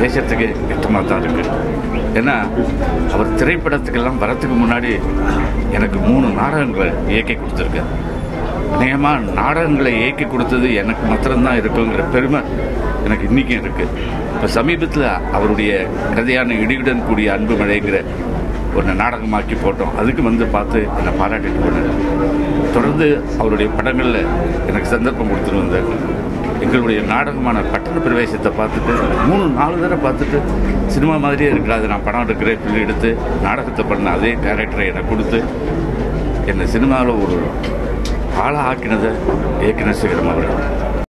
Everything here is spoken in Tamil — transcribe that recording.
பேசுறதுக்கு கஷ்டமாக தான் இருக்குது ஏன்னா அவர் திரைப்படத்துக்கெல்லாம் வரத்துக்கு முன்னாடி எனக்கு மூணு நாடகங்கள் இயக்கி கொடுத்துருக்காரு அநேகமாக நாடகங்களை இயக்கி கொடுத்தது எனக்கு மாத்திரம்தான் இருக்குங்கிற பெருமை எனக்கு இன்றைக்கும் இருக்குது இப்போ சமீபத்தில் அவருடைய கதையான இடியுடன் கூடிய அன்பு மழைங்கிற ஒரு நாடகமாக்கி போட்டோம் அதுக்கு வந்து பார்த்து என்னை பாராட்டிட்டு போனார் தொடர்ந்து அவருடைய படங்களில் எனக்கு சந்தர்ப்பம் கொடுத்துட்டு வந்தார் எங்களுடைய நாடகமான பட்டண பிரவேசத்தை பார்த்துட்டு மூணு நாலு தடவை பார்த்துட்டு சினிமா மாதிரியே இருக்காது நான் படம் எடுக்கிறேன் சொல்லி எடுத்து நாடகத்தை பண்ண அதே கேரக்டரை எனக்கு கொடுத்து என்னை சினிமாவில் ஒரு ஆளாக ஆக்கினதை இயக்குனர் சிகரம் அவர்கள்